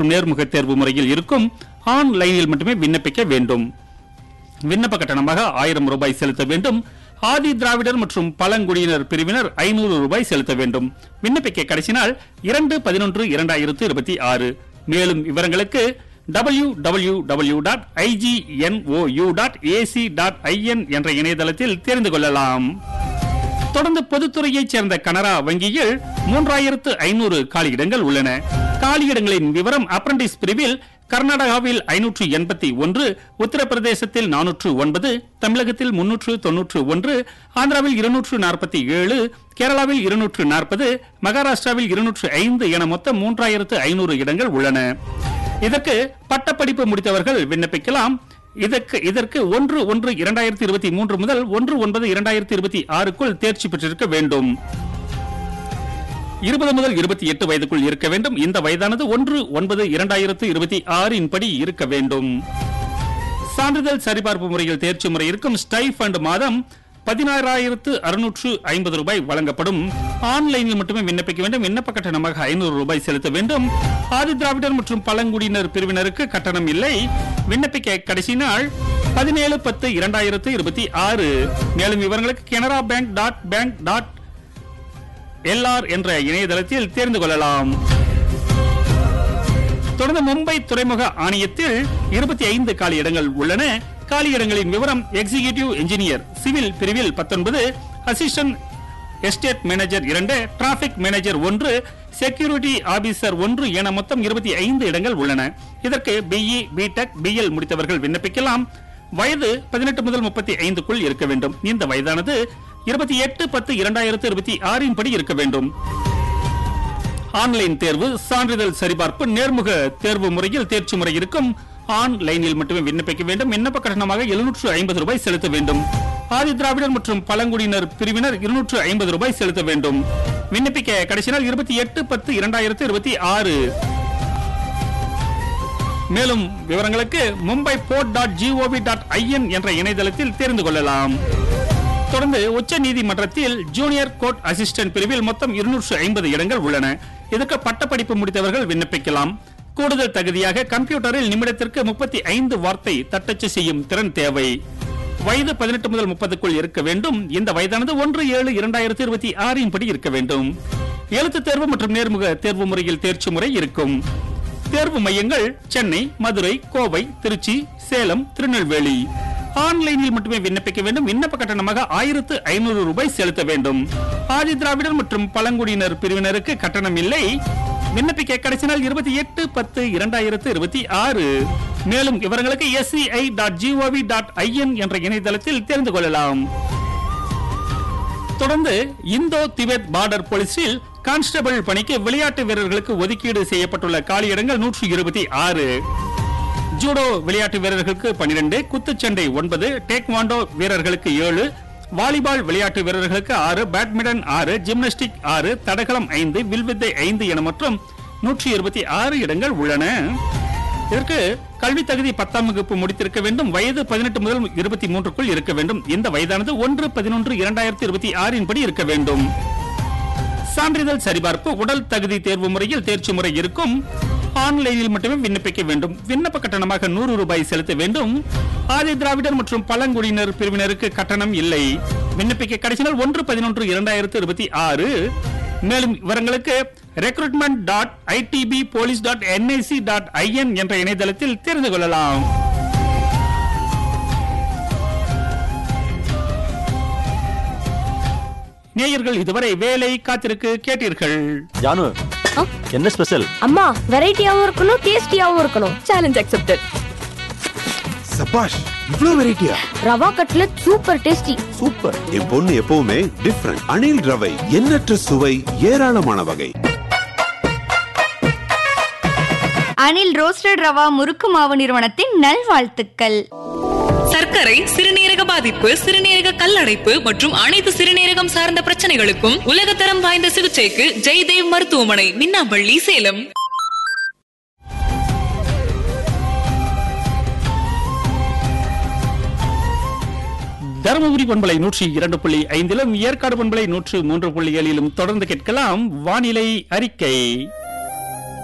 நேர்முக தேர்வு முறையில் இருக்கும் ஆன்லைனில் மட்டுமே விண்ணப்பிக்க வேண்டும் விண்ணப்ப கட்டணமாக ஆயிரம் ரூபாய் செலுத்த வேண்டும் ஆதி திராவிடர் மற்றும் பழங்குடியினர் பிரிவினர் ஐநூறு ரூபாய் செலுத்த வேண்டும் விண்ணப்பிக்க கடைசி நாள் இரண்டு பதினொன்று இரண்டாயிரத்து இருபத்தி ஆறு மேலும் விவரங்களுக்கு W W W dot IGNOU dot AC dot IN என்ற இணையதளத்தில் தெரிந்து கொள்ளலாம் தொடர்ந்து பொதுத்துறையைச் சேர்ந்த கனரா வங்கியில் மூன்றாயிரத்து ஐநூறு காலியிடங்கள் உள்ளன காலியிடங்களின் விவரம் அப்ரண்டிஸ் பிரிவில் கர்நாடகாவில் ஐநூற்று எண்பத்தி ஒன்று உத்தரப்பிரதேசத்தில் நானூற்று ஒன்பது தமிழகத்தில் முன்னூற்று தொன்னூற்று ஒன்று ஆந்திராவில் இருநூற்று நாற்பத்தி ஏழு கேரளாவில் இருநூற்று நாற்பது மகாராஷ்டிராவில் இருநூற்று ஐந்து என மொத்தம் மூன்றாயிரத்து ஐநூறு இடங்கள் உள்ளன இதற்கு பட்டப்படிப்பு முடித்தவர்கள் விண்ணப்பிக்கலாம் இதற்கு இதற்கு ஒன்று ஒன்று இரண்டாயிரத்தி இருபத்தி மூன்று முதல் ஒன்று ஒன்பது இரண்டாயிரத்தி இருபத்தி ஆறுக்குள் தேர்ச்சி பெற்றிருக்க வேண்டும் இருபது முதல் இருபத்தி எட்டு வயதுக்குள் இருக்க வேண்டும் இந்த வயதானது ஒன்று ஒன்பது இரண்டாயிரத்து இருபத்தி ஆறின் படி இருக்க வேண்டும் சான்றிதழ் சரிபார்ப்பு முறையில் தேர்ச்சி முறை இருக்கும் ஸ்டைஃபண்ட் மாதம் பதினாறாயிரத்து அறுநூற்று ஐம்பது ரூபாய் வழங்கப்படும் ஆன்லைனில் மட்டுமே விண்ணப்பிக்க வேண்டும் விண்ணப்ப கட்டணமாக ஐநூறு ரூபாய் செலுத்த வேண்டும் ஆதி திராவிடர் மற்றும் பழங்குடியினர் பிரிவினருக்கு கட்டணம் இல்லை விண்ணப்பிக்க கடைசி நாள் பதினேழு பத்து இரண்டாயிரத்து இருபத்தி ஆறு மேலும் விவரங்களுக்கு Canara bank dot bank dot LR என்ற இணையதளத்தில் தெரிந்து கொள்ளலாம் தொடர்ந்து மும்பை துறைமுக ஆணையத்தில் இருபத்தி ஐந்து காலி இடங்கள் உள்ளன காலி இடங்களின் விவரம் எக்ஸிகியூட்டிவ் இன்ஜினியர் சிவில் பிரிவில் பத்தொன்பது அசிஸ்டன்ட் எஸ்டேட் மேனேஜர் இரண்டு டிராபிக் மேனேஜர் ஒன்று செக்யூரிட்டி ஆபீசர் ஒன்று என மொத்தம் இருபத்தி ஐந்து இடங்கள் உள்ளன இதற்கு பிஇ பிடெக் பிஎல் முடித்தவர்கள் விண்ணப்பிக்கலாம் வயது பதினெட்டு முதல் முப்பத்தி ஐந்துக்குள் இருக்க வேண்டும் இந்த வயதானது இருபத்தி எட்டு பத்து இரண்டாயிரத்து இருபத்தி ஆறின் படி இருக்க வேண்டும் ஆன்லைன் தேர்வு சான்றிதழ் சரிபார்ப்பு நேர்முக தேர்வு முறையில் தேர்ச்சி முறை இருக்கும் ஆன்லைனில் மட்டுமே விண்ணப்பிக்க வேண்டும் விண்ணப்ப கட்டணமாக எழுநூற்று ஐம்பது ரூபாய் செலுத்த வேண்டும் ஆதி திராவிடர் மற்றும் பழங்குடியினர் பிரிவினர் இருநூற்று ஐம்பது ரூபாய் செலுத்த வேண்டும் விண்ணப்பிக்க கடைசி நாள் இருபத்தி எட்டு பத்து இரண்டாயிரத்து இருபத்தி ஆறு மேலும் விவரங்களுக்கு Mumbai port dot GOV dot IN என்ற இணையதளத்தில் தெரிந்து கொள்ளலாம் தொடர்ந்து உச்ச நீதிமன்றத்தில் ஜூனியர் கோர்ட் அசிஸ்டன்ட் பிரிவில் மொத்தம் இருநூற்று ஐம்பது இடங்கள் உள்ளன இதற்கு பட்டப்படிப்பு முடித்தவர்கள் விண்ணப்பிக்கலாம் கூடுதல் தகுதியாக கம்ப்யூட்டரில் நிமிடத்திற்கு முப்பத்தி ஐந்து வார்த்தை தட்டச்சு செய்யும் திறன் தேவை வயது பதினெட்டு முதல் முப்பதுக்குள் இருக்க வேண்டும் இந்த வயதானது ஒன்று ஏழு இரண்டாயிரத்தி இருபத்தி ஆறின் படி இருக்க வேண்டும் எழுத்து தேர்வு மற்றும் நேர்முக தேர்வு முறையில் தேர்ச்சி முறை இருக்கும் தேர்வு மையங்கள் சென்னை மதுரை கோவை திருச்சி சேலம் திருநெல்வேலி ஆன்லைனில் மட்டுமே விண்ணப்பிக்க வேண்டும் விண்ணப்ப கட்டணமாக ஆயிரத்து ஐநூறு ரூபாய் செலுத்த வேண்டும் ஆதி திராவிடர் மற்றும் பழங்குடியினர் பிரிவினருக்கு கட்டணம் இல்லை விண்ணப்பிக்க கடைசி நாள் இருபத்தி எட்டு பத்து இரண்டாயிரத்து இருபத்தி ஆறு மேலும் விவரங்களுக்கு SCI dot GOV dot IN என்ற இணையதளத்தில் தெரிந்து கொள்ளலாம் தொடர்ந்து இந்தோ திபெத் பார்டர் போலீஸில் கான்ஸ்டபிள் பணிக்கு விளையாட்டு வீரர்களுக்கு ஒதுக்கீடு செய்யப்பட்டுள்ள காலியிடங்கள் நூற்றி இருபத்தி ஆறு ஜூடோ விளையாட்டு வீரர்களுக்கு பனிரெண்டு குத்துச்சண்டை ஒன்பது டேக்வாண்டோ வீரர்களுக்கு ஏழு வாலிபால் விளையாட்டு வீரர்களுக்கு ஆறு பேட்மிண்டன் ஆறு ஜிம்னாஸ்டிக் ஆறு தடகளம் ஐந்து வில்வித்தை ஐந்து என மற்றும் நூற்றி இருபத்தி ஆறு இடங்கள் உள்ளன இதற்கு கல்வி தகுதி பத்தாம் வகுப்பு முடித்திருக்க வேண்டும் வயது பதினெட்டு முதல் இருபத்தி மூன்றுக்குள் இருக்க வேண்டும் இந்த வயதானது ஒன்று பதினொன்று இரண்டாயிரத்தி இருபத்தி ஆறின் படி இருக்க வேண்டும் சான்றிதழ் சரிபார்ப்பு உடல் தகுதி தேர்வு முறையில் தேர்ச்சி முறை இருக்கும் ஆன்லைனில் மட்டுமே விண்ணப்பிக்க வேண்டும் விண்ணப்ப கட்டணமாக நூறு ரூபாய் செலுத்த வேண்டும் ஆதி திராவிடர் மற்றும் பழங்குடியினர் பிரிவினருக்கு கட்டணம் இல்லை விண்ணப்பிக்க கடைசி நாள் ஒன்று பதினொன்று இரண்டாயிரத்து இருபத்தி ஆறு மேலும் விவரங்களுக்கு recruitment dot ITB police dot NIC dot IN என்ற இணையதளத்தில் தெரிந்து கொள்ளலாம் நேயர்கள் இதுவரை வேலை காத்திருக்கு கேட்டீர்கள் ஜானு ஆ? என்ன ஸ்பெஷல் அம்மா வெரைட்டியாவும் இருக்கணும் டேஸ்டியாவும் இருக்கணும் சேலஞ்ச் அக்செப்டட் சபாஷ் இவ்ளோ வெரைட்டியா rava cutlet super tasty super என் பொண்ணு எப்பவுமே டிஃப்ரெண்ட் அணில் ரவை எண்ணற்ற சுவை ஏராளமான வகை அனில் ரோஸ்டட் ரவா முறுக்கு மாவு நிறுவனத்தின் நல்வாழ்த்துக்கள் சர்க்கரை சிறுநீரக பாதிப்பு சிறுநீரக கல்லடைப்பு மற்றும் அனைத்து சிறுநீரகம் சார்ந்த பிரச்சனைகளுக்கும் உலகத்தரம் வாய்ந்த சிகிச்சைக்கு ஜெய்தேவ் மருத்துவமனை மின்னாம்பள்ளி சேலம் தருமபுரி பண்பலை நூற்றி இரண்டு புள்ளி ஐந்திலும் ஏற்காடு பண்பலை நூற்று மூன்று புள்ளி ஏழிலும் தொடர்ந்து கேட்கலாம் வானிலை அறிக்கை